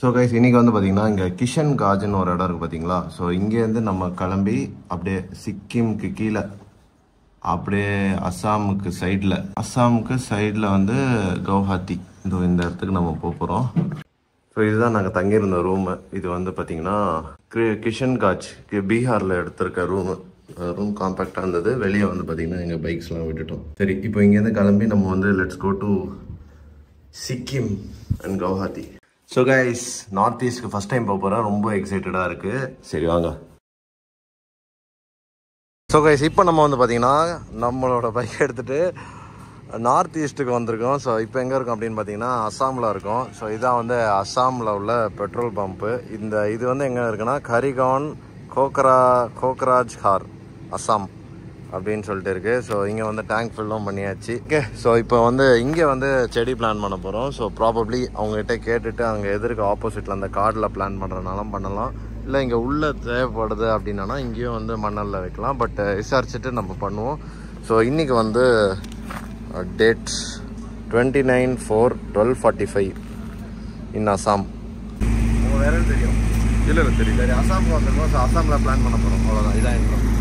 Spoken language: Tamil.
ஸோ கைஸ் இன்னைக்கு வந்து பார்த்தீங்கன்னா இங்கே கிஷன் காஜ்னு ஒரு இடம் இருக்குது பார்த்தீங்களா ஸோ இங்கேருந்து நம்ம கிளம்பி அப்படியே சிக்கிம்க்கு கீழே அப்படியே அஸ்ஸாமுக்கு சைடில் அஸ்ஸாமுக்கு சைடில் வந்து கவுஹாத்தி இதோ இந்த இடத்துக்கு நம்ம போக போகிறோம் ஸோ இதுதான் நாங்கள் தங்கியிருந்த ரூமு இது வந்து பார்த்தீங்கன்னா கி- கிஷன் காஜ் கி- பீகாரில் எடுத்திருக்க ரூமு ரூம் காம்பேக்டாக இருந்தது வெளியே வந்து பார்த்தீங்கன்னா எங்கள் பைக்ஸ்லாம் விட்டுட்டோம் சரி இப்போ இங்கேருந்து கிளம்பி நம்ம வந்து let's go to Sikkim and Guwahati so guys north ஈஸ்ட்க்கு ஃபஸ்ட் டைம் போக போகிறேன் ரொம்ப எக்ஸைட்டடாக இருக்குது சரி வாங்க ஸோ கைஸ் இப்போ நம்ம வந்து பார்த்தீங்கன்னா நம்மளோட பைக் எடுத்துகிட்டு நார்த் ஈஸ்ட்டுக்கு வந்திருக்கோம் ஸோ இப்போ எங்கே இருக்கோம் அப்படின்னு பார்த்தீங்கன்னா அஸ்ஸாமில் இருக்கோம் ஸோ இதான் வந்து அஸ்ஸாமில் உள்ள பெட்ரோல் பம்ப்பு இந்த இது வந்து எங்கே இருக்குன்னா கரிகான் கோக்ரா கோக்ராஜ் ஹார் அஸ்ஸாம் அப்படின்னு சொல்லிட்டு இருக்கு ஸோ இங்கே வந்து டேங்க் ஃபில்லும் பண்ணியாச்சு ஓகே ஸோ இப்போ வந்து இங்கே வந்து செடி பிளான் பண்ண போகிறோம் ஸோ ப்ராபப்ளி அவங்ககிட்ட கேட்டுட்டு அங்கே எதிர்க்க ஆப்போசிட்டில் அந்த கார்டில் பிளான் பண்ணுறதுனாலும் பண்ணலாம் இல்லை இங்கே உள்ளே தேவைப்படுது அப்படின்னா இங்கேயும் வந்து மணலில் வைக்கலாம் பட் விசாரிச்சுட்டு நம்ம பண்ணுவோம் ஸோ இன்றைக்கி வந்து date twenty nine four twelve forty five in Assam உங்கள் வேற தெரியும் இல்லை இல்லை தெரியும் சரி அசாமுக்கு வந்திருக்கோம் ஸோ அசாமில் பிளான் பண்ண போகிறோம் அவ்வளோதான் இதான் இருக்கோம்